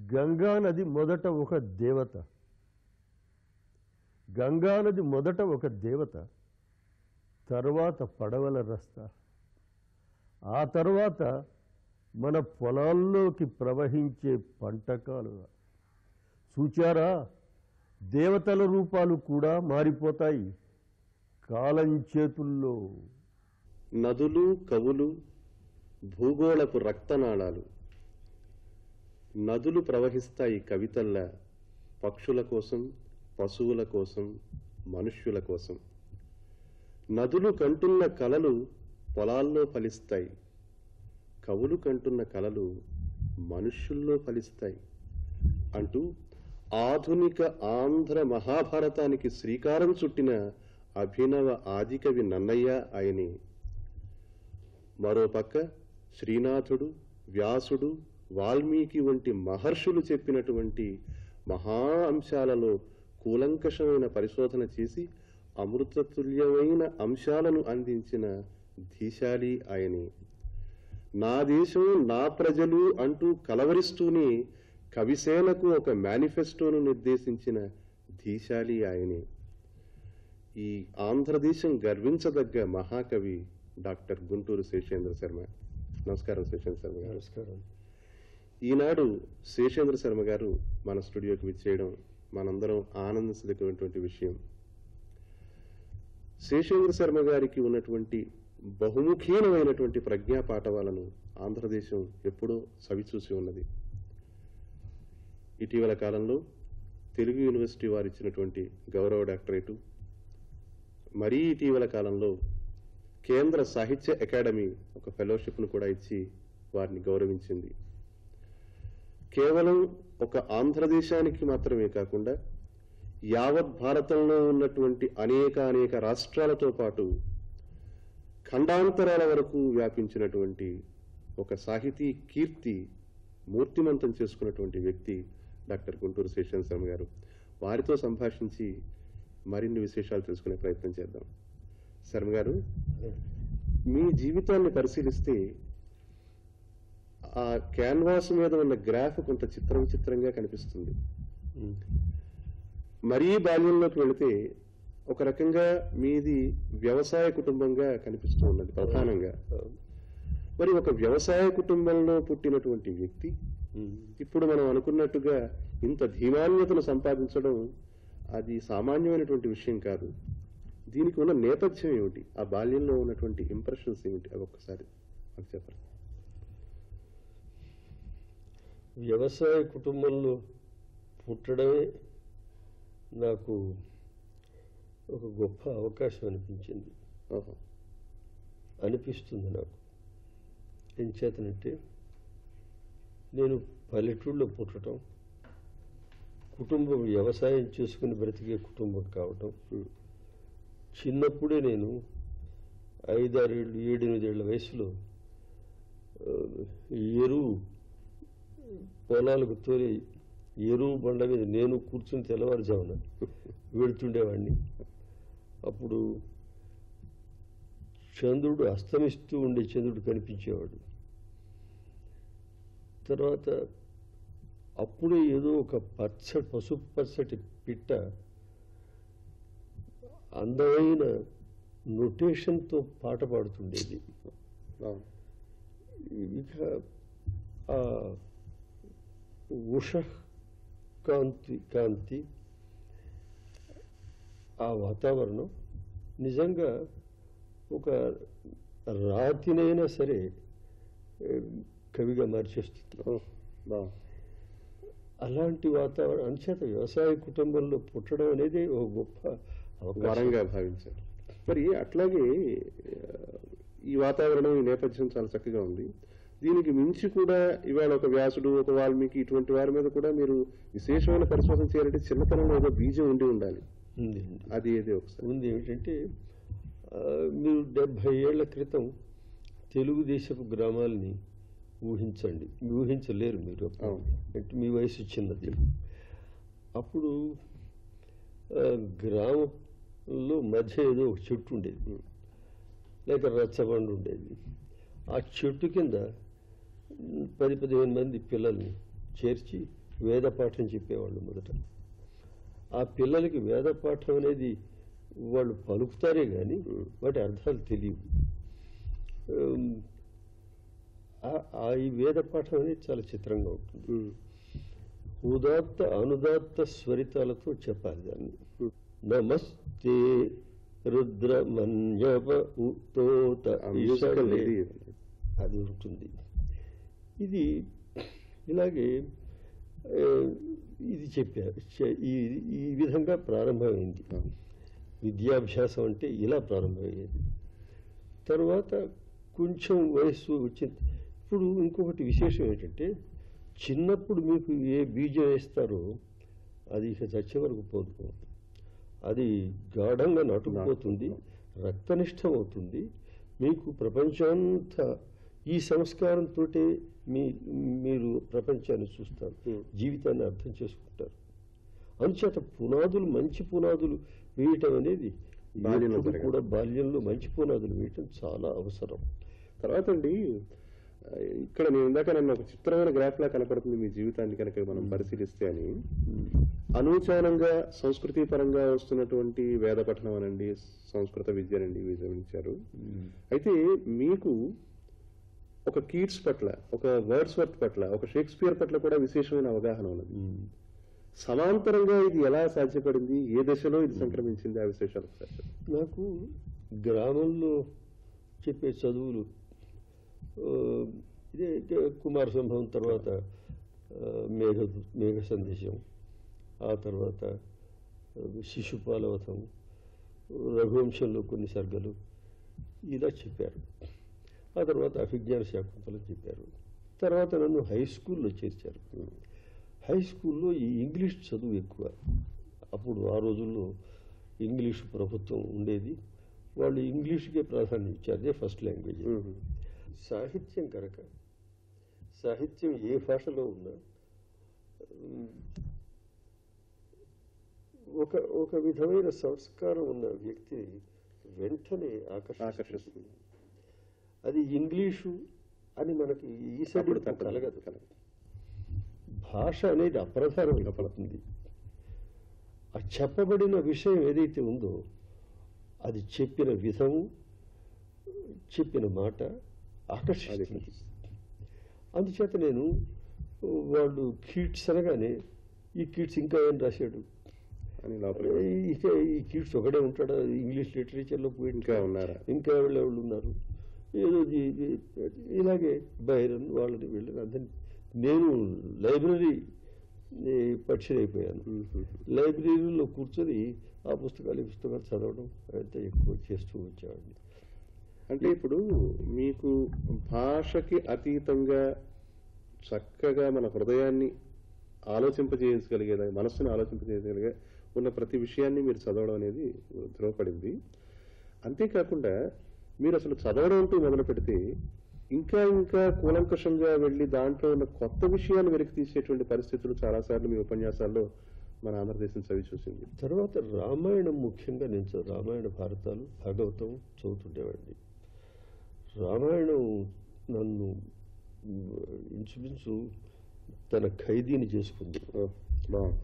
గంగా నది మొదట ఒక దేవత గంగా నది మొదట ఒక దేవత తర్వాత పడవల రస్తా ఆ తర్వాత మన పొలాల్లోకి ప్రవహించే పంట కాలువ చూచారా దేవతల రూపాలు కూడా మారిపోతాయి కాలం చేతుల్లో నదులు కవులు భూగోళపు రక్తనాళాలు నదులు ప్రవహిస్తాయి కవితల్లా పక్షుల కోసం పశువుల కోసం మనుష్యుల కోసం నదులు కంటున్న కలలు పొలాల్లో ఫలిస్తాయి కవులు కంటున్న కలలు మనుష్యుల్లో ఫలిస్తాయి అంటూ ఆధునిక ఆంధ్ర మహాభారతానికి శ్రీకారం చుట్టిన అభినవ ఆదికవి నన్నయ్య ఆయనే మరోపక్క శ్రీనాథుడు వ్యాసుడు వాల్మీకి వంటి మహర్షులు చెప్పినటువంటి మహా అంశాలలో కూలంకషమైన పరిశోధన చేసి అమృతతుల్యమైన అంశాలను అందించిన ధీశాలి ఆయనే నా దేశం నా ప్రజలు అంటూ కలవరిస్తూనే కవిసేనకు ఒక మేనిఫెస్టోను నిర్దేశించిన ధీశాలి ఆయనే ఈ ఆంధ్రదేశం గర్వించదగ్గ మహాకవి డాక్టర్ గుంటూరు శేషేంద్ర శర్మ నమస్కారం శేషేంద్ర శర్మ గారు నమస్కారం ఈనాడు శేషేంద్ర శర్మ గారు మన స్టూడియోకి విచ్చేయడం మనందరం ఆనందించదగినటువంటి విషయం శేషేంద్ర శర్మ గారికి ఉన్నటువంటి బహుముఖీనమైనటువంటి ప్రజ్ఞా పాఠవాలను ఆంధ్రదేశం ఎప్పుడో సవిచూసి ఉన్నది ఇటీవల కాలంలో తెలుగు యూనివర్సిటీ వారు ఇచ్చినటువంటి గౌరవ డాక్టరేటు మరీ ఇటీవల కాలంలో కేంద్ర సాహిత్య అకాడమీ ఒక ఫెలోషిప్ను కూడా ఇచ్చి వారిని గౌరవించింది కేవలం ఒక ఆంధ్రదేశానికి మాత్రమే కాకుండా యావత్ భారతంలో ఉన్నటువంటి అనేక అనేక రాష్ట్రాలతో పాటు ఖండాంతరాల వరకు వ్యాపించినటువంటి ఒక సాహితీ కీర్తి మూర్తిమంతం చేసుకున్నటువంటి వ్యక్తి డాక్టర్ గుంటూరు శేషన్ శర్మ గారు వారితో సంభాషించి మరిన్ని విశేషాలు తెలుసుకునే ప్రయత్నం చేద్దాం శర్మ గారు మీ జీవితాన్ని పరిశీలిస్తే ఆ క్యాన్వాస్ మీద ఉన్న గ్రాఫ్ కొంత చిత్ర విచిత్రంగా కనిపిస్తుంది మరీ బాల్యంలోకి వెళితే ఒక రకంగా మీది వ్యవసాయ కుటుంబంగా కనిపిస్తూ ఉన్నది ప్రధానంగా మరి ఒక వ్యవసాయ కుటుంబంలో పుట్టినటువంటి వ్యక్తి ఇప్పుడు మనం అనుకున్నట్టుగా ఇంత ధీమాన్యతను సంపాదించడం అది సామాన్యమైనటువంటి విషయం కాదు దీనికి ఉన్న నేపథ్యం ఏమిటి ఆ బాల్యంలో ఉన్నటువంటి ఇంప్రెషన్స్ ఏమిటి అవి ఒక్కసారి మాకు చెప్పండి వ్యవసాయ కుటుంబంలో పుట్టడమే నాకు ఒక గొప్ప అవకాశం అనిపించింది ఓహో అనిపిస్తుంది నాకు ఏం చేతనంటే నేను పల్లెటూళ్ళలో పుట్టడం కుటుంబం వ్యవసాయం చేసుకుని బ్రతికే కుటుంబం కావటం ఉమ్. చిన్నప్పుడే నేను ఐదారేళ్ళు ఏడెనిమిదేళ్ల వయసులో ఆ, ఎరువు పొలాలకు తోలి ఎరువు బండ మీద నేను కూర్చుని తెల్లవారుజామున వెళ్తుండేవాడిని అప్పుడు చంద్రుడు అస్తమిస్తూ ఉండే చంద్రుడు కనిపించేవాడు తర్వాత అప్పుడే ఏదో ఒక పచ్చ పసుపు పచ్చటి పిట్ట అందమైన నొటేషన్తో పాట పాడుతుండేది అవును. ఇక ఆ ఉష కాంతి కాంతి ఆ వాతావరణం నిజంగా ఒక రాతినైనా సరే ఏ, కవిగా మార్చేస్తుంది ఓ, బాగుంది. అలాంటి వాతావరణం అంచేత వ్యవసాయ కుటుంబంలో పుట్టడం అనేది ఒక గొప్ప అవకాశం వరంగా భావించారు మరి అట్లాగే ఆ, ఈ వాతావరణం ఈ నేపథ్యం చాలా చక్కగా ఉంది దీనికి మించి కూడా ఇవాళ ఒక వ్యాసుడు ఒక వాల్మీకి ఇటువంటి వారి మీద కూడా మీరు విశేషమైన పరిశోధన చేయాలంటే చిన్నతనంలో ఏదో బీజం ఉండి ఉండాలి ఉంది ఉంది. అది ఏది ఒకసారి ఉంది ఏమిటంటే ఆ, మీరు డెబ్భై ఏళ్ల క్రితం తెలుగుదేశపు గ్రామాలని ఊహించండి ఊహించలేరు మీరు అప్పుడు. అవును. అంటే మీ వయసు చిన్నది అప్పుడు ఆ, గ్రామంలో మధ్య ఏదో ఒక చెట్టు ఉండేది ఉం. లేక రచ్చబండ ఉండేది ఆ చెట్టు కింద ఉం, పది పదిహేను మంది పిల్లల్ని చేర్చి వేద పాఠం చెప్పేవాళ్ళు మొదట ఆ పిల్లలకి వేద పాఠం అనేది వాళ్ళు పలుకుతారే కానీ వాటి అర్థాలు తెలియవు ఉమ్, ఆ- ఆ ఈ వేద పాఠం అనేది చాలా చిత్రంగా ఉంటుంది ఉమ్, ఉదాత్త అనుదాత్త స్వరితాలతో చెప్పాలి దాన్ని నమస్తే రుద్ర మన్యప ఉతోత ఆ మ్యూజికల్ ఈశలే. ఇది అది ఉంటుంది ఇది ఇలాగే ఆ, ఇది చెప్పారు చ- ఈ ఈ విధంగా ప్రారంభమైంది విద్యాభ్యాసం అంటే ఇలా ప్రారంభమయ్యేది తర్వాత కొంచెం వయస్సు వచ్చింది ఇప్పుడు ఇంకొకటి విశేషం ఏంటంటే చిన్నప్పుడు మీకు ఏ బీజం వేస్తారో అది ఇక చచ్చే వరకు పోదు అది గాఢంగా నాటుకుపోతుంది రక్తనిష్టం అవుతుంది మీకు ప్రపంచమంతా ఈ సంస్కారంతో మీ మీరు ప్రపంచాన్ని చూస్తారు Hmm. జీవితాన్ని అర్థం చేసుకుంటారు అందుచేత పునాదులు మంచి పునాదులు వేయటం అనేది బాల్యంలో ఎప్పుడు జరగాలి. కూడా బాల్యంలో మంచి పునాదులు వేయటం చాలా అవసరం తర్వాత అండి ఆ, ఇక్కడ నేను ఇందాక నన్ను ఒక చిత్రమైన గ్రాఫ్ లా కనపడుతుంది మీ జీవితాన్ని కనుక మనం పరిశీలిస్తే అని అనూచానంగా సంస్కృతి పరంగా వస్తున్నటువంటి వేద పఠనం అనండి సంస్కృత విద్య అనండి ఇవి గమనించారు అయితే మీకు ఒక కీట్స్ పట్ల ఒక వర్డ్స్ వర్త్ పట్ల ఒక షేక్స్పియర్ పట్ల కూడా విశేషమైన అవగాహన ఉన్నది సమాంతరంగా ఇది ఎలా సాధ్యపడింది ఏ దశలో ఇది సంక్రమించింది ఆ విశేషాలు ఒకసారి చెప్పండి. నాకు గ్రామంలో చెప్పే చదువులు ఆ, ఇదే ఇదే కుమార సంభవం తర్వాత ఆ, మేఘ మేఘ సందేశం ఆ తర్వాత ఆ, శిశుపాలవతం రఘువంశంలో కొన్ని సర్గలు ఇలా చెప్పారు ఆ తర్వాత అభిజ్ఞాన శాకుంతలం చెప్పారు తర్వాత నన్ను హై స్కూల్లో చేర్చారు హై స్కూల్లో ఈ ఇంగ్లీష్ చదువు ఎక్కువ అప్పుడు ఆ రోజుల్లో ఇంగ్లీష్ ప్రభుత్వం ఉండేది వాళ్ళు ఇంగ్లీష్కే ప్రాధాన్యం ఇచ్చారు అదే ఫస్ట్ లాంగ్వేజ్ మ్మ్. సాహిత్యం కనుక సాహిత్యం ఏ భాషలో ఉన్నా ఉమ్, ఒక ఒక విధమైన సంస్కారం ఉన్న వ్యక్తిని వెంటనే ఆకర్షిస్తుంది ఆకర్షిస్తుంది అది ఇంగ్లీషు అని మనకి ఈ అప్పుడు సైడ్ తప్పదు. కలగదు కలగదు. భాష అనేది అప్రధానం అయిపోతుంది ఆ చెప్పబడిన విషయం ఏదైతే ఉందో అది చెప్పిన విధము చెప్పిన మాట ఆకర్షిస్తుంది అందుచేత నేను వాళ్ళు కీట్స్ అనగానే ఈ కీట్స్ ఇంకా ఏం రాశాడు అని లోపల ఇక ఈ కీట్స్ ఒకడే ఉంటాడా ఇంగ్లీష్ లిటరేచర్లో పోయి ఇంకా ఉన్నారా ఇంకా ఎవరు ఎవరు ఉన్నారు ఏదో జీ- జీ- ఇలాగే బైరన్ వాళ్ళని వీళ్ళని అందరినీ నేను లైబ్రరీ పరిచయం మ్మ్. లైబ్రరీలో కూర్చొని ఆ పుస్తకాలు ఈ పుస్తకాలు చదవడం అంతా ఎక్కువ చేస్తూ వచ్చేవాడిని అంటే ఇప్పుడు మీకు భాషకి అతీతంగా చక్కగా మన హృదయాన్ని ఆలోచింపజేయగలిగేదా మనస్సును ఆలోచింపజేయగలిగే ఉన్న ప్రతి విషయాన్ని మీరు చదవడం అనేది ధృవపడింది అంతేకాకుండా మీరు అసలు చదవడం అంటూ మొదలు పెడితే ఇంకా ఇంకా కూలంకషంగా వెళ్ళి దాంట్లో ఉన్న కొత్త విషయాలు వెలికి తీసేటువంటి పరిస్థితులు చాలాసార్లు మీ ఉపన్యాసాల్లో మన ఆంధ్రదేశం చవి చూసింది తర్వాత రామాయణం ముఖ్యంగా నేను చదువు రామాయణ భారతాలు భాగవతం చదువుతుండేవాడిని రామాయణం నన్ను ఉమ్, ఇంచుమించు తన ఖైదీని చేసుకుంది ఓ, బాగుంది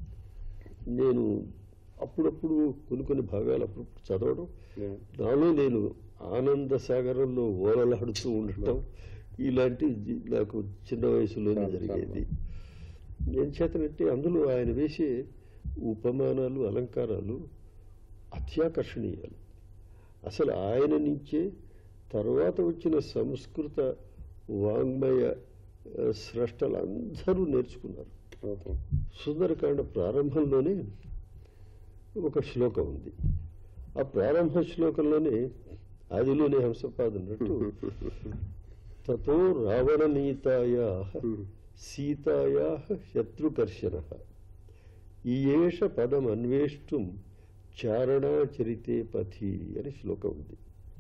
నేను అప్పుడప్పుడు కొన్ని కొన్ని భాగాలు అప్పుడప్పుడు చదవడం Yeah. నాలో నేను ఆనంద సాగరంలో ఓలలాడుతూ ఉండటం ఇలాంటి జీ- నాకు చిన్న వయసులోనే చాలా, జరిగేది ఏం చేతనంటే అందులో ఆయన వేసే ఉపమానాలు అలంకారాలు అత్యాకర్షణీయాలు అసలు ఆయన నుంచే తర్వాత వచ్చిన సంస్కృత వాంగ్మయ ఆ, స్రష్టలందరూ నేర్చుకున్నారు ఓహో. సుందరకాండ ప్రారంభంలోనే ఒక శ్లోకం ఉంది ఆ ప్రారంభ శ్లోకంలోనే ఆదిలోనే హంసపాద అన్నట్టు తతో రావణనీతాయా సీతాయా శత్రుకర్షణ ఈయేష పదం అన్వేష్టం చారణాచరితే పథి అని శ్లోకం ఉంది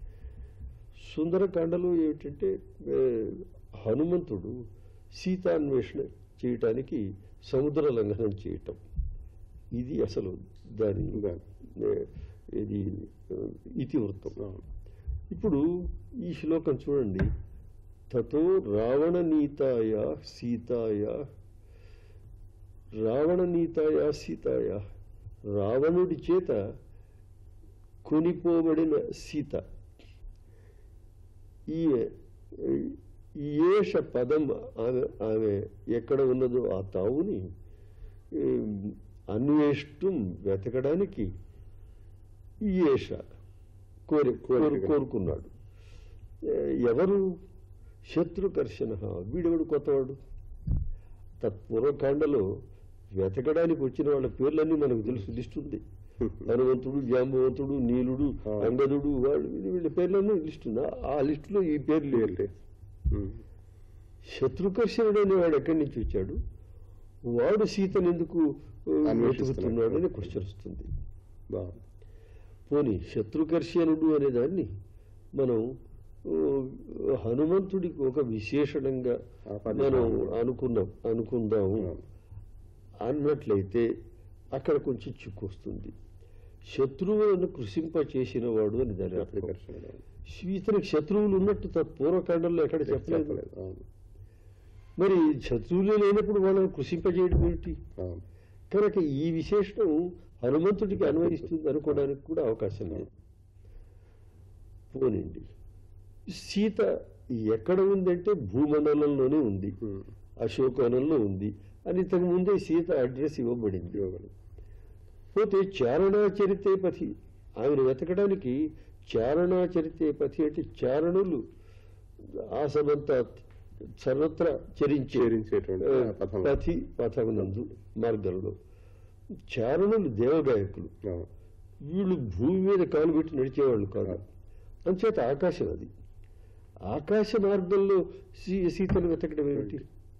సుందరకాండలో ఏమిటంటే ఏ, హనుమంతుడు సీతాన్వేషణ చేయటానికి సముద్ర లంఘనం చేయటం ఇది అసలు దాని దాని. ఏ, ఇది ఆ, ఇతివృత్తం అవును. ఇప్పుడు ఈ శ్లోకం చూడండి తతో రావణ నీతాయ సీతాయ రావణ నీతాయ సీతాయ రావణుడి చేత కొనిపోబడిన సీత ఈ ఈ ఏష పదం ఆమె ఆమె ఎక్కడ ఉన్నదో ఆ తావుని ఏం, అన్వేష్టం వెతకడానికి ఈ ఏష కోరి కోరు కోరిక. కోరుకున్నాడు ఏ, ఎవరు శత్రుకర్షణ వీడెవడు కొత్తవాడు తత్పూర్వకాండలో వెతకడానికి వచ్చిన వాళ్ళ పేర్లన్నీ మనకు తెలుసు లిస్ట్ ఉంది హనుమంతుడు జాంబవంతుడు నీలుడు ఆ. అంగదుడు వాళ్ళు వీళ్ళ- వీళ్ళ పేర్లన్నీ లిస్ట్ ఉంది ఆ- ఆ లిస్టులో ఈ పేర్లు లేదు. లేవు ఉమ్. శత్రుకర్షణుడు అనేవాడు ఎక్కడి నుంచి వచ్చాడు వాడు సీతను ఎందుకు ఆ, అన్వేషిస్తున్నాడు. వెతుకుతున్నాడు అని క్వశ్చన్ వస్తుంది బాగుంది పోనీ శత్రుకర్షణుడు అనే దాన్ని మనం ఆ, హనుమంతుడికి ఒక విశేషణంగా ఆపాదించాలి. మనం అనుకున్నాం అనుకుందాము అవును. అన్నట్లయితే అక్కడ కొంచెం చిక్కు వస్తుంది శత్రువులను కృషింప చేసిన వాడు అని దాని అర్థం శత్రుకర్షణుడు. ఇతనికి శత్రువులు ఉన్నట్టు తత్ పూర్వకాండంలో ఎక్కడ చెప్పలేదు చెప్పలేదు. అవును. మరి శత్రువులే లేనప్పుడు వాళ్ళని కృషింపజేయడం ఏమిటి అవును. కనుక ఈ విశేషణం హనుమంతుడికి అన్వయిస్తుంది అనుకోవడానికి కూడా అవకాశం లేదు పోనండి సీత ఎక్కడ ఉందంటే భూమండలంలోనే ఉంది ఉమ్. అశోకవనంలో ఉంది అని ఇంతకు ముందే సీత అడ్రస్ ఇవ్వబడింది యోగులు. పోతే చారణాచరితే పథి ఆమెను వెతకడానికి చారణాచరితే పథి అంటే చారణులు ఆసమంతా సర్వత్రా చరించే చేరించేటువంటి ఆ, ఆ పథంలో. పథి పథమునందు మార్గంలో చారణులు దేవగాయకులు అవును. వీళ్ళు భూమి మీద కాలు పెట్టి నడిచేవాళ్ళు కాదు అంచేత ఆకాశం అది ఆకాశ మార్గంలో సీ సీతను వెతకడం ఏమిటి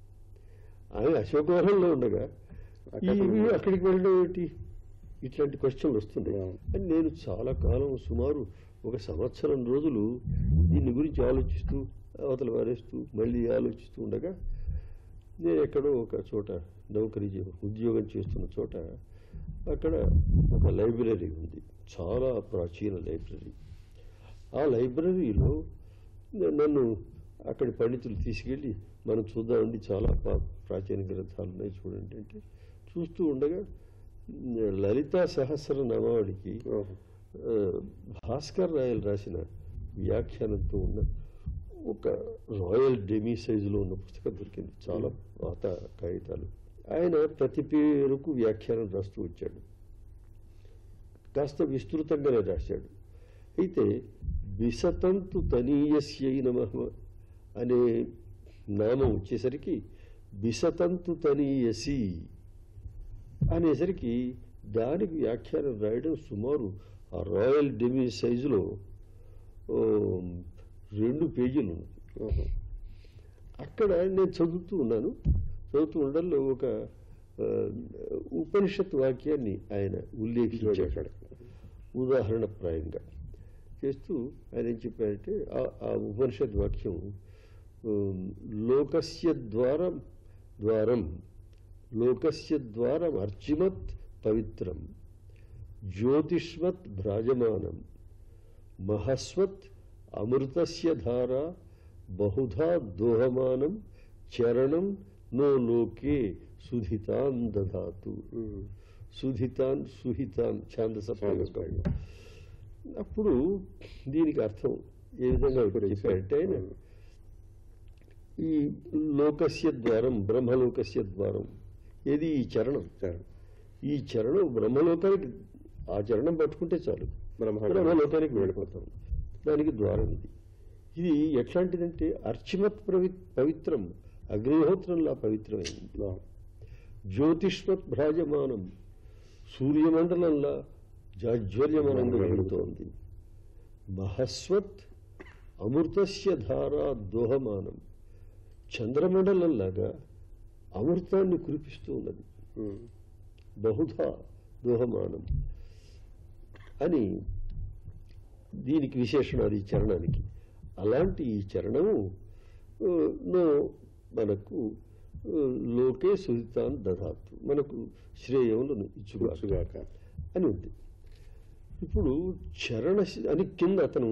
ఆయన అశోకవనంలో ఉండగా ఈ అక్కడ ఇవి అక్కడికి వెళ్ళడం ఏమిటి ఇట్లాంటి క్వశ్చన్లు వస్తున్నాయి అవును. అని నేను చాలా కాలం సుమారు ఒక సంవత్సరం రోజులు దీని గురించి ఆలోచిస్తూ అవతల వారేస్తూ మళ్ళీ ఆలోచిస్తూ ఉండగా నేను ఎక్కడో ఒక చోట నౌకరీ చే- ఉద్యోగం చేస్తున్న చోట అక్కడ ఒక లైబ్రరీ ఉంది చాలా ప్రాచీన లైబ్రరీ ఆ లైబ్రరీలో న- నన్ను అక్కడి పండితులు తీసుకెళ్ళి మనం చూద్దామండి చాలా పా- ప్రాచీన గ్రంథాలు ఉన్నాయి చూడండి అంటే చూస్తూ ఉండగా న- లలితా సహస్ర నామావళికి ఓహో. ఆ, భాస్కర్ రాయల్ రాసిన వ్యాఖ్యానంతో ఉన్న ఒక రాయల్ డెమీ సైజులో ఉన్న పుస్తకం దొరికింది చాలా పాత కాగితాలు ఆయన ప్రతి పేరుకు వ్యాఖ్యానం రాస్తూ వచ్చాడు కాస్త విస్తృతంగానే రాశాడు అయితే విసతంతు తనీయస్యై నమ అనే నామం వచ్చేసరికి విసతంతు తనీయసి అనేసరికి దానికి వ్యాఖ్యానం రాయడం సుమారు ఆ రాయల్ డెమీ సైజులో ఓ, రెండు పేజీలు ఉంది ఓహో. అక్కడ నేను చదువుతూ ఉన్నాను చదువుతూ ఉండడంలో ఒక ఆ, ఉపనిషత్ వాక్యాన్ని ఆయన ఉల్లేఖించాడు ఉదాహరణప్రాయంగా చేస్తూ ఆయన ఏం చెప్పారంటే ఆ- ఆ ఉపనిషత్ వాక్యం ఉమ్, లోకస్య ద్వారం ద్వారం లోకస్య ద్వారం అర్చిమత్ పవిత్రం జ్యోతిష్మత్ భ్రాజమానం మహస్వత్ అమృతస్య ధార బహుధా దోహమానం చరణం నో లోకే సుధితాన్ దధాతు ఉమ్. సుధితాన్ సుహితాన్ ఛాందస ప్రయోగం ప్రయోగం. అప్పుడు దీనికి అర్థం ఏ విధంగా చెప్పారంటే ఆయన ఉమ్. ఈ లోకస్య ద్వారం బ్రహ్మలోకస్య ద్వారం ఏది ఈ చరణం సరే. ఈ చరణం బ్రహ్మలోకానికి ఆ చరణం పట్టుకుంటే చాలు బ్రహ్మ బ్రహ్మలోకానికి వెళ్ళిపోతాం దానికి ద్వారం ఇది ఇది ఎట్లాంటిదంటే అర్చిమత్ పవి పవిత్రం అగ్నిహోత్రంలా పవిత్రమైంది బాగుంది. జ్యోతిష్మత్ భ్రాజమానం సూర్యమండలంలా జాజ్వల్యమానంగా వెలుగుతోంది మహస్వత్ అమృతస్య ధారా దోహమానం చంద్రమండలంలాగా అమృతాన్ని కురిపిస్తూ ఉన్నది ఉమ్. బహుధా దోహమానం అని దీనికి విశేషణాలు ఈ చరణానికి అలాంటి ఈ చరణము ఆ, నో మనకు ఆ, లోకే సుహితాన్ దధాతు మనకు శ్రేయములను ఇచ్చుగా కూర్చుగాక. అని ఉంది ఇప్పుడు చరణ శ- అని కింద అతను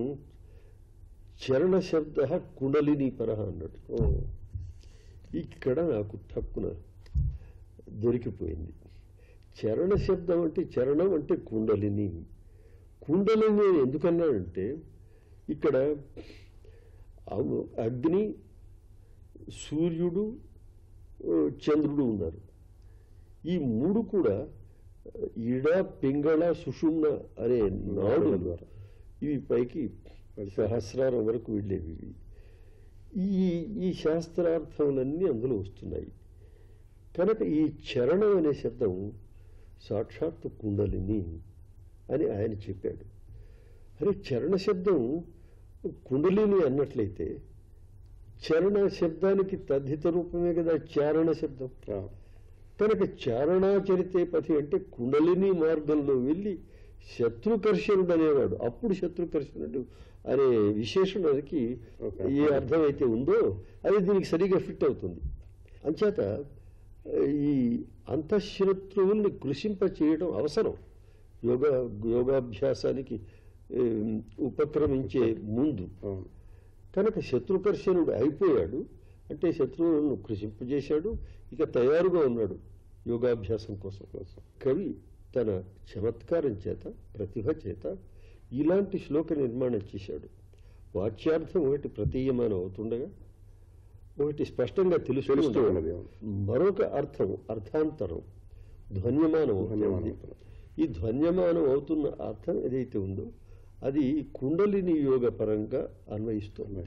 చరణ శబ్ద కుండలిని పరహ అన్నాడు ఓ. ఇక్కడ నాకు ఠక్కున దొరికిపోయింది చరణ శబ్దం అంటే చరణం అంటే కుండలిని కుండలిని నేను ఎందుకన్నానంటే ఇక్కడ అవు- అగ్ని సూర్యుడు ఆ, చంద్రుడు ఉన్నారు ఈ మూడు కూడా ఆ, ఇడ పింగళ సుషుమ్న అనే నాడుల ద్వారా ఇవి పైకి సహస్రారం వరకు వెళ్ళేవి ఇవి. ఈ ఈ శాస్త్రార్థములన్నీ అందులో వస్తున్నాయి కనుక ఈ చరణం అనే శబ్దం సాక్షాత్తు కుండలిని అని ఆయన చెప్పాడు అరే చరణ శబ్దం కుండలిని అన్నట్లయితే చరణ శబ్దానికి తద్ధిత రూపమే కదా చారణ శబ్దం ఆ, కనుక చారణాచరితే పథి అంటే కుండలిని మార్గంలో వెళ్ళి శత్రుకర్షణుడు అనేవాడు అప్పుడు శత్రుకర్షణుడు అనే విశేషణానికి ఓకే. ఏ అర్థం అయితే ఉందో అది దీనికి సరిగా ఫిట్ అవుతుంది అంచేత ఈ అంతఃశత్రువుల్ని కృషింప చేయడం అవసరం యోగా యోగాభ్యాసానికి ఏం, ఉపక్రమించే ముందు అవును కనుక శత్రుకర్షణుడు అయిపోయాడు అంటే శత్రువులను కృషింపజేశాడు ఇక తయారుగా ఉన్నాడు యోగాభ్యాసం కోసం కోసం కవి తన చమత్కారం చేత ప్రతిభ చేత ఇలాంటి శ్లోక నిర్మాణం చేశాడు వాచ్యార్థం ఒకటి ప్రతీయమానం అవుతుండగా ఒకటి స్పష్టంగా తెలుస్తూ తెలుస్తూ ఉండగా, ఉన్నది, అవును. మరొక అర్థం అర్థాంతరం ధ్వన్యమానం అవుతుంది ధన్యవాదాలు ఈ ధ్వన్యమానం అవుతున్న అర్థం ఏదైతే ఉందో అది కుండలిని యోగ పరంగా అన్వయిస్తుంది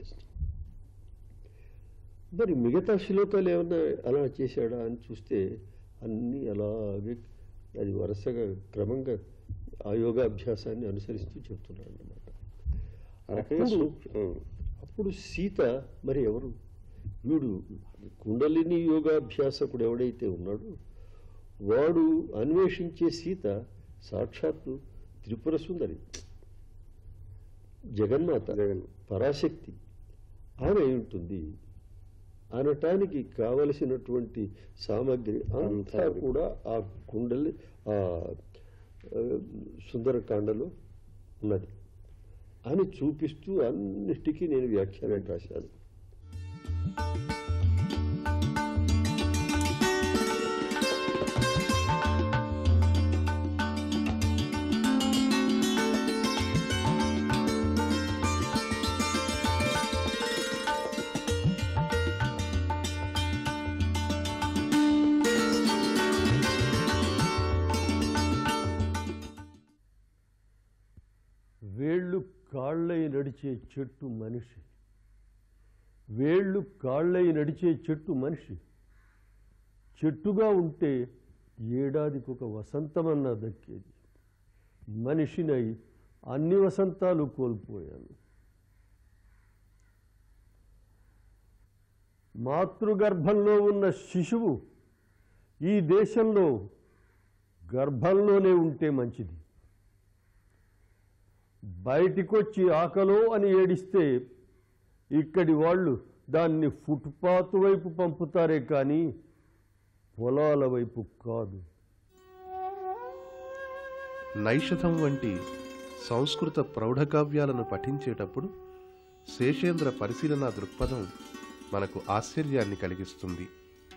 మరి మిగతా శ్లోకాలు ఏమన్నా అలా చేశాడా అని చూస్తే అన్నీ అలాగే అది వరుసగా క్రమంగా ఆ యోగాభ్యాసాన్ని అనుసరిస్తూ చెప్తున్నాడు అన్నమాట ఆ రకంగా అప్పుడు- సూక్ష్మ- ఆ, అప్పుడు సీత మరి ఎవరు వీడు కుండలిని యోగాభ్యాసకుడు ఎవడైతే ఉన్నాడో వాడు అన్వేషించే సీత సాక్షాత్తు త్రిపుర సుందరి జగన్మాత జగన్ పరాశక్తి ఆమె అయి ఉంటుంది అనటానికి కావలసినటువంటి సామగ్రి అంతా అంతా కూడా ఆ కుండలి ఆ ఆ, సుందరకాండలో ఉన్నది అని చూపిస్తూ అన్నిటికీ నేను వ్యాఖ్యానం రాశాను వేళ్ళు కాళ్ళై నడిచే చెట్టు మనిషి వేళ్ళు కాళ్ళై నడిచే చెట్టు మనిషి చెట్టుగా ఉంటే ఏడాదికి ఒక వసంతమన్నా దక్కేది మనిషినై అన్ని వసంతాలు కోల్పోయాను మాతృగర్భంలో ఉన్న శిశువు ఈ దేశంలో గర్భంలోనే ఉంటే మంచిది బయటికొచ్చి ఆకలో అని ఏడిస్తే ఇక్కడి వాళ్ళు దాన్ని ఫుట్పాత్ వైపు పంపుతారే కానీ పొలాల వైపు కాదు నైషధం వంటి సంస్కృత ప్రౌఢకావ్యాలను పఠించేటప్పుడు శేషేంద్ర పరిశీలన దృక్పథం మనకు ఆశ్చర్యాన్ని కలిగిస్తుంది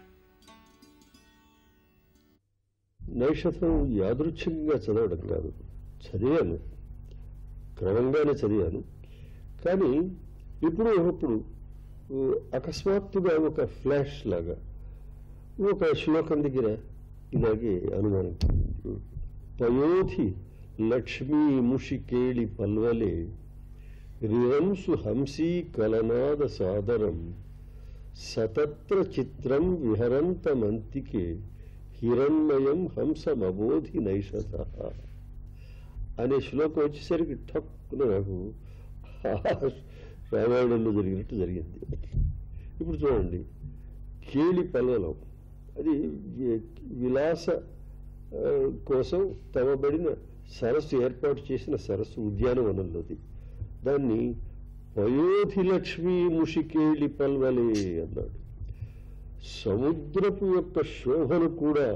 నైషధం యాదృచ్ఛికంగా చదవడం కాదు చదివాను క్రమంగానే చదివాను కానీ ఇప్పుడు ఒకప్పుడు ఓ, అకస్మాత్తుగా ఒక ఫ్లాష్ లాగా ఒక శ్లోకం దగ్గర ఇలాగే అనుమానం కలిగింది. పయోధి లక్ష్మీ ముషికేళి పల్వలే రిరంసు హంసీ కలనాద సాదరం సతత్ర చిత్రం విహరంతమంతికే హిరణ్మయం హంసమబోధి నైషత అనే శ్లోకం వచ్చేసరికి ఠక్కున నాకు రామాయణంలో జరిగినట్టు జరిగింది ఇప్పుడు చూడండి కేళి పల్వలం అది వి- విలాస ఆ, కోసం తవ్వబడిన సరస్సు ఏర్పాటు చేసిన సరస్సు ఉద్యానవనంలోది దాన్ని పయోధి లక్ష్మీ ముషికేళి పల్వలే అన్నాడు సముద్రపు యొక్క శోభను కూడా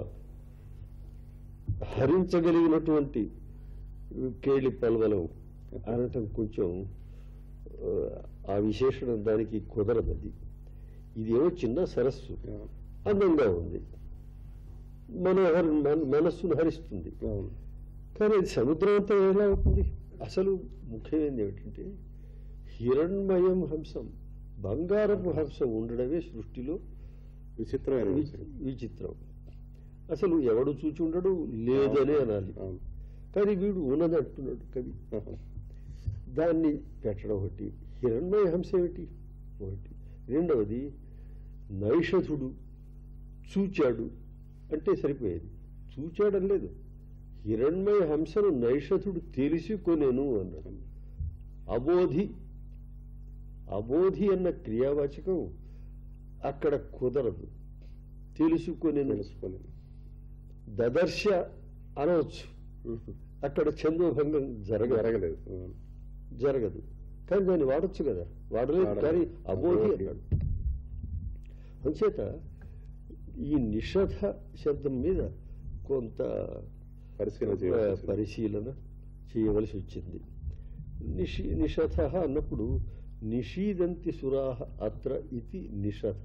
హరించగలిగినటువంటి కేళి పల్వలం అనటం కొంచెం ఆ, ఆ విశేషణం దానికి కుదరదది ఇదేమో చిన్న సరస్సు అందంగా ఉంది మనోహర మన- మనస్సును హరిస్తుంది అవును కానీ అది సముద్రం అంతా ఎలా అవుతుంది అసలు ముఖ్యమైనది ఏమిటంటే హిరణ్మయం హంసం బంగారపు హంసం ఉండడమే సృష్టిలో విచిత్రమైన వి- విషయం. విచిత్రం అసలు ఎవడు చూచి ఉండడు లేదనే అనాలి అవును కానీ వీడు ఉన్నది అంటున్నాడు కవి ఆహా. దాన్ని పెట్టడం ఒకటి హిరణ్మయ హంస ఏమిటి ఒకటి రెండవది నైషధుడు చూచాడు అంటే సరిపోయేది చూచాడని లేదు హిరణ్మయ హంసను నైషధుడు తెలుసుకొనేను అన్నాడు అబోధి అబోధి అన్న క్రియావాచకం అక్కడ కుదరదు తెలుసుకొనేను తెలుసుకోలేదు దదర్శ అనవచ్చు అక్కడ చందోభంగం జరగదు జరగలేదు అవును. జరగదు కానీ దాన్ని వాడచ్చు కదా వాడలేదు వాడలేదు. కానీ అబోధి అబోధి. అన్నాడు అంచేత ఈ నిషధ శబ్దం మీద కొంత పరిశీలన ఆ, చేయవలసి వచ్చింది. పరిశీలన చేయవలసి వచ్చింది నిషి నిషధ అన్నప్పుడు నిషీదంతి సురాహ అత్ర ఇది నిషధ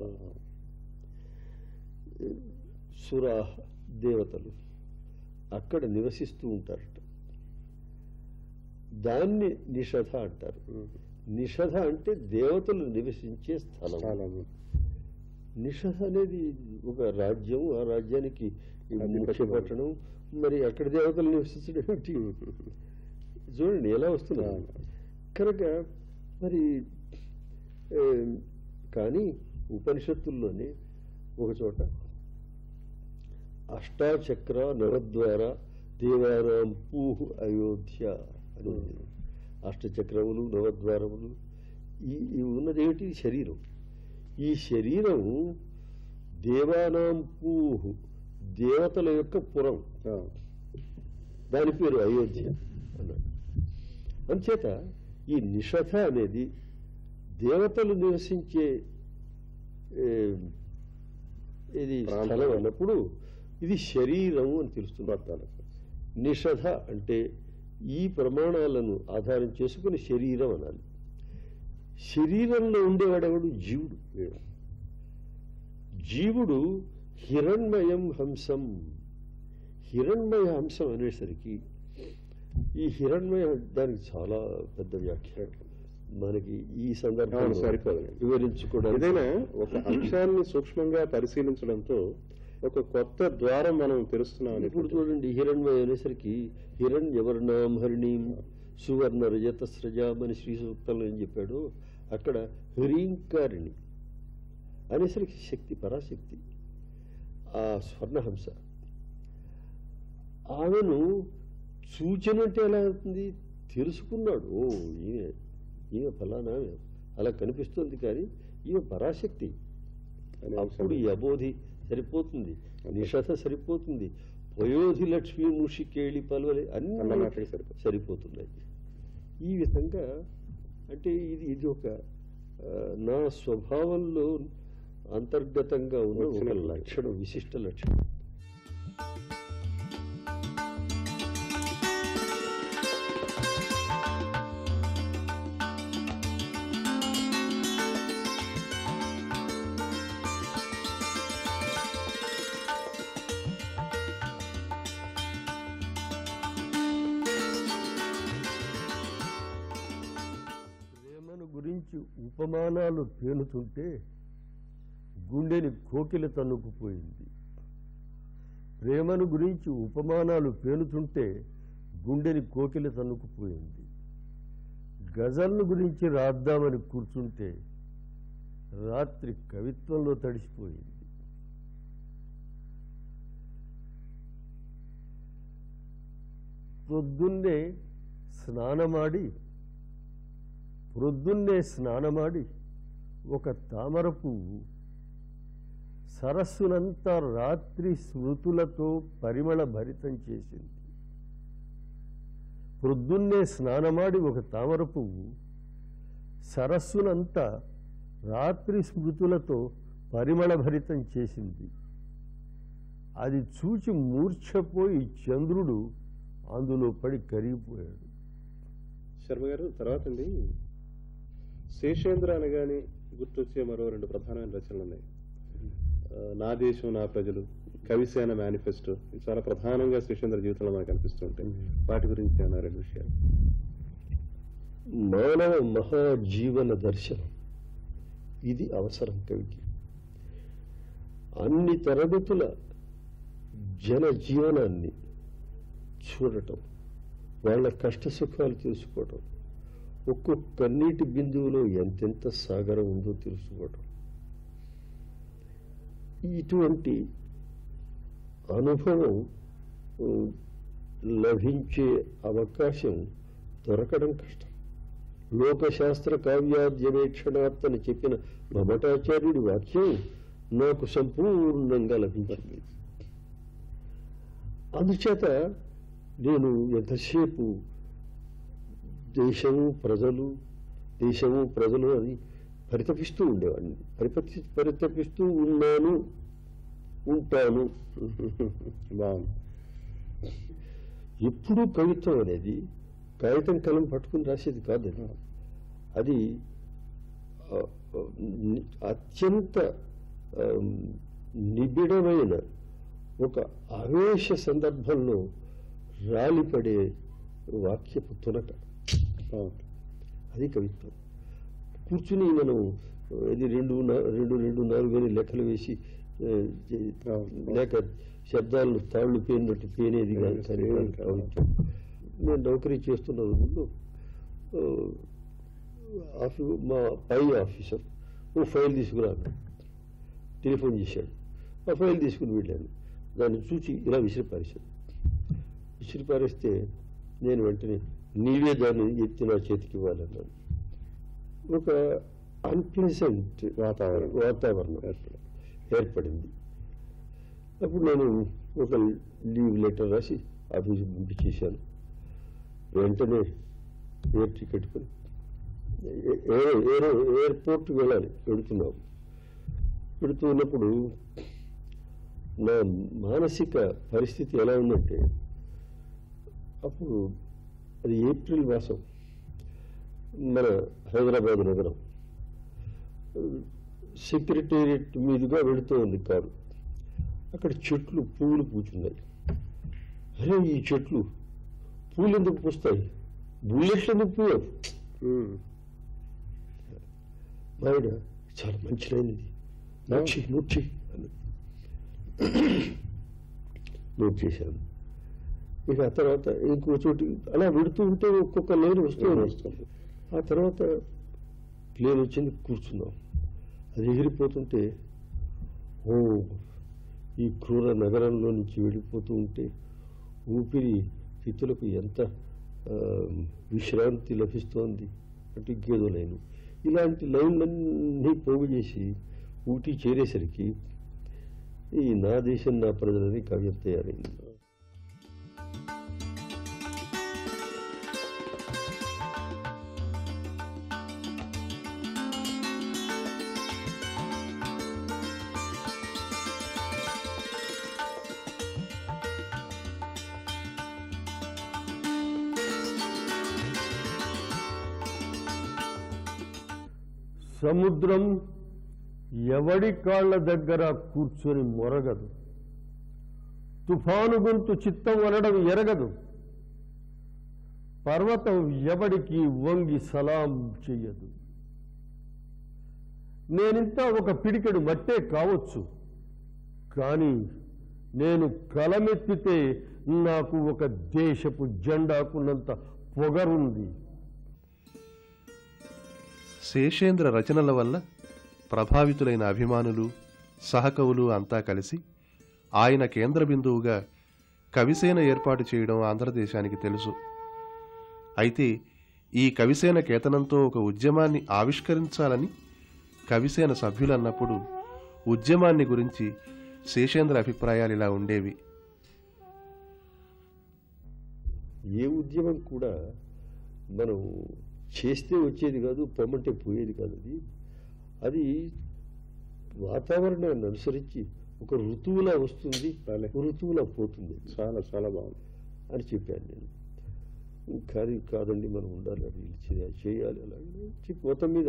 సురాహ దేవతలు అక్కడ నివసిస్తూ ఉంటారట దాన్ని నిషధ అంటారు నిషధ అంటే దేవతలు నివసించే స్థలం స్థలము. నిషధ అనేది ఒక రాజ్యం ఆ రాజ్యానికి అతి ముఖ్య పెద్ద పట్టణం మరి అక్కడ దేవతలు నివసించడం ఏమిటి చూడండి ఎలా వస్తున్నారు అవును. కనుక మరి ఏ, కానీ ఉపనిషత్తుల్లోనే ఒక చోట అష్టాచక్ర నవద్వార దేవానాం పూహు అయోధ్య అని ఉంది అష్టచక్రములు నవద్వారములు ఈ ఈ ఉన్నది ఏమిటి శరీరం ఈ శరీరం దేవానాం పూహు దేవతల యొక్క పురం అవును. దాని పేరు అయోధ్య అన్నాడు అంచేత ఈ నిషధ అనేది దేవతలు నివసించే ఏ, ఇది ప్రాంతం. స్థలం అన్నప్పుడు ఇది శరీరం అని తెలుస్తుంది భక్తాలు. నిషధ అంటే ఈ ప్రమాణాలను ఆధారం చేసుకుని శరీరం అనాలి శరీరంలో ఉండేవాడెవడు జీవుడు జీవుడు హిరణ్మయం హంసం హిరణ్మయ హంసం అనేసరికి ఈ హిరణ్మయ దానికి చాలా పెద్ద వ్యాఖ్య మనకి ఈ అవును, సందర్భంలో సరిపోదు. వివరించుకోవడానికి ఏదైనా ఒక అంశాన్ని సూక్ష్మంగా పరిశీలించడంతో ఒక కొత్త ద్వారం మనం తెరుస్తున్నాం ఇప్పుడు అనేటువంటి చూడండి హిరణ్మయ అనేసరికి హిరణ్యవర్ణాం హరిణీం సువర్ణ రజత స్రజామని శ్రీ సూక్తంలో ఏం చెప్పాడు అక్కడ హ్రీంకారిణి అనేసరికి శక్తి పరాశక్తి ఆ స్వర్ణహంస ఆమెను సూచనంటే ఎలా అవుతుంది తెలుసుకున్నాడు ఓ ఈమె ఈమె ఫలానా ఆమె. అలా కనిపిస్తుంది కానీ ఈమె పరాశక్తి అనే అప్పుడు ఈ అంశం. అబోధి సరిపోతుంది నిషధ సరిపోతుంది పయోధి లక్ష్మి ముషికేళి పలువలి అన్న అన్ని మాటలు సరిపోతాయి. సరిపోతున్నాయి ఈ విధంగా అంటే ఇది ఇది ఒక ఆ, నా స్వభావంలో అంతర్గతంగా ఉన్న ఒక వచ్చినటువంటి. లక్షణం విశిష్ట లక్షణం ప్రేమను గురించి ఉపమానాలు పేనుతుంటే గుండెని కోకిల తన్నుకుపోయింది ప్రేమను గురించి ఉపమానాలు పేనుతుంటే గుండెని కోకిల తన్నుకుపోయింది గజల్ను గురించి రాద్దామని కూర్చుంటే రాత్రి కవిత్వంలో తడిసిపోయింది పొద్దున్నే స్నానమాడి ప్రొద్దున్నే స్నానమాడి ఒక తామర పువ్వు సరస్సునంతా రాత్రి స్మృతులతో పరిమళ భరితం చేసింది ప్రొద్దున్నే స్నానమాడి ఒక తామర పువ్వు సరస్సునంతా రాత్రి స్మృతులతో పరిమళ భరితం చేసింది అది చూచి మూర్ఛపోయి చంద్రుడు అందులో పడి కరిగిపోయాడు శర్మ గారు తర్వాత అండి శేషేంద్ర అనగానే గుర్తొచ్చే మరో రెండు ప్రధానమైన రచనలు ఉన్నాయి ఆ, నా దేశం నా ప్రజలు కవిసేన మేనిఫెస్టో ఇవి చాలా ప్రధానంగా శేషేంద్ర జీవితంలో మనకు కనిపిస్తుంటాయి వాటి గురించి ఏమైనా రెండు విషయాలు మానవ మహాజీవన దర్శనం ఇది అవసరం కవికి అన్ని తరగతుల జన జీవనాన్ని చూడటం వాళ్ళ కష్ట సుఖాలు తెలుసుకోవటం ఒక్కొక్క కన్నీటి బిందువులో ఎంతెంత సాగరం ఉందో తెలుసుకోవటం ఇటువంటి అనుభవం ఉ, లభించే అవకాశం దొరకడం కష్టం లోకశాస్త్ర కావ్యాద్యవేక్షణాత్ అని చెప్పిన మమటాచార్యుడి వాక్యం నాకు సంపూర్ణంగా లభించింది అందుచేత నేను ఎంతసేపు దేశము ప్రజలు దేశము ప్రజలు అని పరితపిస్తూ ఉండేవాడిని పరిపతి పరితపిస్తూ ఉన్నాను ఉంటాను బాగుంది ఎప్పుడూ కవిత్వం అనేది కాగితం కలం పట్టుకుని రాసేది కాదు అది. అది ఆ, ఆ, ని- అత్యంత ఆ, నిబిడమైన ఒక ఆవేశ సందర్భంలో రాలిపడే వాక్యపు తునక బాగుంది అది కవిత్వం కూర్చుని మనం ఆ, ఇది రెండు నా- రెండు రెండు నాలుగు అని లెక్కలు వేసి ఆ, చే- లేక శబ్దాలను తాళ్ళు పేరినట్టు పేనేది కాదు కానీ కాదు కవిత్వం నేను నౌకరీ చేస్తున్న రోజుల్లో ఆ, ఆఫీ మా పై ఆఫీసర్ ఓ ఫైల్ తీసుకురా అన్నాడు. టెలిఫోన్ చేశాడు ఆ ఫైల్ తీసుకుని వెళ్ళాను దాన్ని చూసి ఇలా విసిరి పారేశాడు విసిరి పారేస్తే నేను వెంటనే నీవే దాన్ని ఎత్తి నా చేతికి ఇవ్వాలన్నాను ఒక అన్ప్లెజెంట్ వాతావరణం. వాతావరణం ఏర్పడింది. ఏర్పడింది అప్పుడు నేను ఒక లీవ్ లెటర్ రాసి ఆఫీస్కి పంపించేశాను వెంటనే ఎయిర్ టికెట్ కొని ఏ- ఏ- ఏరో ఎయిర్పోర్ట్ వెళ్ళాలి వెళుతున్నాం వెళుతూ ఉన్నప్పుడు నా మానసిక పరిస్థితి ఎలా ఉందంటే అప్పుడు అది ఏప్రిల్ మాసం మన హైదరాబాద్ నగరం సెక్రటేరియట్ మీదుగా వెళుతూ ఉంది కారు అక్కడ చెట్లు పువ్వులు పూచున్నాయి అరే ఈ చెట్లు పూలు ఎందుకు పూస్తాయి బుల్లెట్లు ఎందుకు పూయవు ఉమ్. మావిడ చాలా మంచి లైన్ ఇది నోట్ చేయి నోట్ చేయి అన్నది. నోట్ చేశాను ఇక ఆ తర్వాత ఇంకో చోటు అలా వెడుతూ ఉంటే ఒక్కొక్క లైన్ వస్తుంది వస్తుంది. ఆ తర్వాత ప్లేన్ వచ్చింది కూర్చున్నాం అది ఎగిరిపోతుంటే ఓ ఈ క్రూర నగరంలో నుంచి వెళ్ళిపోతూ ఉంటే ఊపిరి తిత్తులకు ఎంత ఆ, విశ్రాంతి లభిస్తోంది అంటే ఇంకేదో లైను ఇలాంటి లైన్లన్నీ పోగు చేసి ఊటీ చేరేసరికి ఈ నా దేశం నా ప్రజలని కావ్యం తయారైంది సముద్రం ఎవడి కాళ్ళ దగ్గర కూర్చొని మొరగదు తుఫాను గొంతు చిత్తం అనడం ఎరగదు పర్వతం ఎవడికి వంగి సలాం చెయ్యదు నేనింత ఒక పిడికెడు మట్టే కావచ్చు కానీ నేను కలమెత్తితే నాకు ఒక దేశపు జెండాకున్నంత పొగరుంది శేషేంద్ర రచనల వల్ల ప్రభావితులైన అభిమానులు సహకవులు అంతా కలిసి ఆయన కేంద్ర బిందువుగా కవిసేన ఏర్పాటు చేయడం ఆంధ్రదేశానికి తెలుసు అయితే ఈ కవిసేన కేతనంతో ఒక ఉద్యమాన్ని ఆవిష్కరించాలని కవిసేన సభ్యులన్నప్పుడు ఉద్యమాన్ని గురించి శేషేంద్ర అభిప్రాయాలు ఇలా ఉండేవి ఏ ఉద్యమం కూడా మనం చేస్తే వచ్చేది కాదు పొమ్మంటే పోయేది కాదు అది అది వాతావరణాన్ని అనుసరించి ఒక ఋతువులా వస్తుంది భలే. ఋతువులా పోతుంది చాలా చాలా బాగుంది అని చెప్పాను నేను కానీ కాదండి మనం ఉండాలి అది చేయాలి చేయాలి అలాగే చెప్పి మొత్తం మీద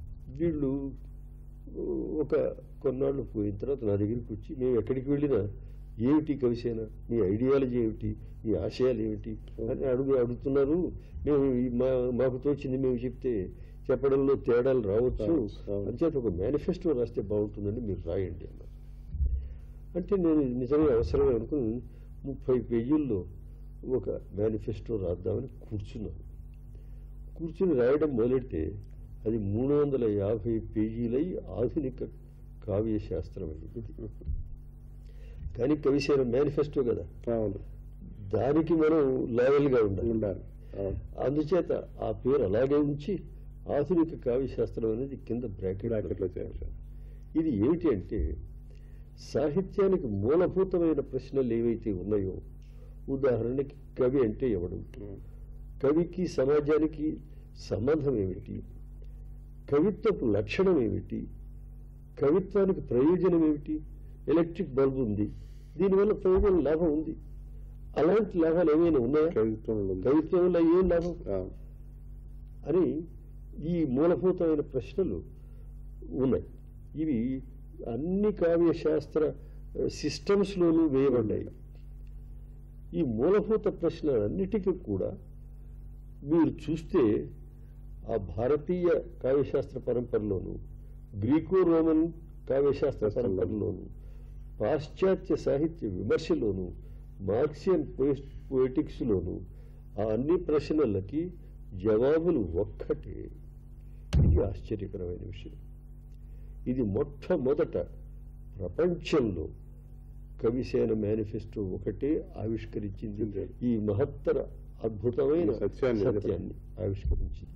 వీళ్ళు ఒక కొన్నాళ్ళు పోయిన తర్వాత నా దగ్గరికి వచ్చి మేము ఎక్కడికి వెళ్ళినా ఏమిటి కవిసేన మీ ఐడియాలజీ ఏమిటి మీ ఆశయాలు ఏమిటి అని అడుగు అడుగుతున్నారు మేము ఈ మా మాకు తోచింది మేము చెప్తే చెప్పడంలో తేడాలు రావచ్చు అవును, అవును. అంచేత ఒక మేనిఫెస్టో రాస్తే బాగుంటుందండి మీరు రాయండి అన్నారు అంటే నేను నిజమే అవసరమే అనుకుని ముప్పై పేజీల్లో ఒక మేనిఫెస్టో రాద్దామని కూర్చున్నాను కూర్చుని రాయడం మొదలెడితే అది మూడు వందల యాభై పేజీలై ఆధునిక కావ్య శాస్త్రం అయింది కానీ కవిసేన మేనిఫెస్టో కదా అవును దానికి మనం లాయల్గా ఉండాలి ఉండాలి అవును అందుచేత ఆ పేరు అలాగే ఉంచి ఆధునిక కావ్య శాస్త్రం అనేది కింద బ్రాకెట్ బ్రాకెట్లో చేర్చాలి ఇది ఏమిటి అంటే సాహిత్యానికి మూలభూతమైన ప్రశ్నలు ఏవైతే ఉన్నాయో ఉదాహరణకి కవి అంటే ఎవడు కవికి సమాజానికి సంబంధం ఏమిటి కవిత్వపు లక్షణం ఏమిటి కవిత్వానికి ప్రయోజనం ఏమిటి ఎలక్ట్రిక్ బల్బ్ ఉంది దీనివల్ల ప్రయోజనం లాభం ఉంది అలాంటి లాభాలు ఏమైనా ఉన్నాయా కవిత్వం ఉంది. కవిత్వం వల్ల ఏం లాభం అవును. అని ఈ మూలభూతమైన ప్రశ్నలు ఉన్నాయి ఇవి అన్ని కావ్య శాస్త్ర సిస్టమ్స్లోనూ వేయబడ్డాయి ఈ మూలభూత ప్రశ్నలన్నిటికీ కూడా మీరు చూస్తే ఆ భారతీయ కావ్యశాస్త్ర పరంపరలోను గ్రీకో రోమన్ కావ్యశాస్త్ర పరంపరలోను పాశ్చాత్య సాహిత్య విమర్శలోను మార్క్సియన్ పోయిటిక్స్లోను ఆ అన్ని ప్రశ్నలకి జవాబులు ఒక్కటే ఇది ఆశ్చర్యకరమైన విషయం ఇది మొట్టమొదట ప్రపంచంలో కవిసేన మేనిఫెస్టో ఒకటే ఆవిష్కరించింది ఈ మహత్తర అద్భుతమైన సత్యాన్ని సత్యాన్ని ఆవిష్కరించింది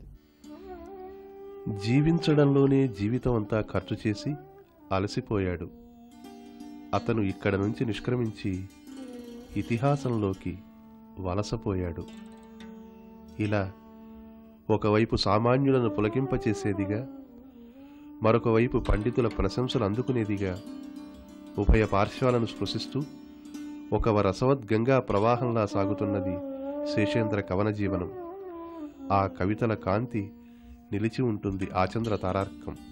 జీవించడంలోనే జీవితం అంతా ఖర్చు చేసి అలసిపోయాడు అతను ఇక్కడ నుంచి నిష్క్రమించి ఇతిహాసంలోకి వలసపోయాడు ఇలా ఒకవైపు సామాన్యులను పులకింపచేసేదిగా మరొక వైపు పండితుల ప్రశంసలు అందుకునేదిగా ఉభయ పార్శ్వాలను స్పృశిస్తూ ఒక రసవద్గంగా ప్రవాహంలా సాగుతున్నది శేషేంద్ర కవన జీవనం ఆ కవితల కాంతి నిలిచి ఉంటుంది ఆచంద్ర తారార్కం